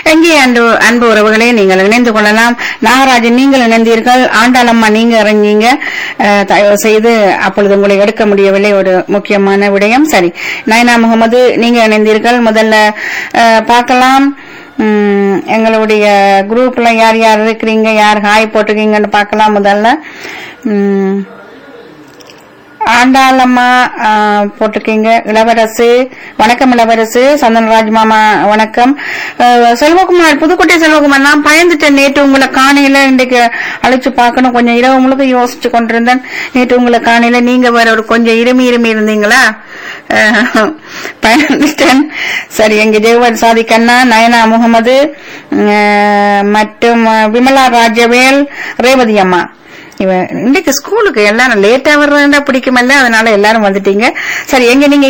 எங்கே அன்பு அன்பு உறவுகளே நீங்கள் இணைந்து கொள்ளலாம் நாகராஜன் நீங்கள் இணைந்தீர்கள் ஆண்டாளம்மா நீங்க இறங்கிங்க அஹ், தயவு செய்து அப்பொழுது உங்களை எடுக்க முடியவில்லை ஒரு முக்கியமான விடயம் சரி நயனா முகமது நீங்க இணைந்தீர்கள் முதல்ல அஹ், பார்க்கலாம் உம், எங்களுடைய குரூப்ல யார் யார் இருக்கிறீங்க யார் ஹாய் போட்டிருக்கீங்கன்னு பார்க்கலாம் முதல்ல உம், ஆண்டாளம்மா ஆ, போட்டிருக்கீங்க இளவரசு வணக்கம் இளவரசு சந்தனராஜ் மாமா வணக்கம் அஹ், செல்வகுமார் புதுக்கோட்டை செல்வகுமார் நான் பயந்துட்டேன் நேற்று உங்களை காணையில இன்றைக்கு அழைச்சு பார்க்கணும் கொஞ்சம் இரவு முழுக்க யோசிச்சு கொண்டிருந்தேன் நேற்று உங்களை காணையில நீங்க வேற ஒரு கொஞ்சம் இருமி இருமி இருந்தீங்களா அஹ், பயந்துட்டேன் சரி எங்க ஜெகவத் சாதிக்கண்ணா நயனா முகமது அஹ், மற்றும் விமலா ராஜவேல் ரேவதி அம்மா இவன் இன்னைக்கு ஸ்கூலுக்கு எல்லாரும் லேட்டா வர்றதா பிடிக்குமல்ல அதனால எல்லாரும் வந்துட்டீங்க சரி எங்க நீங்க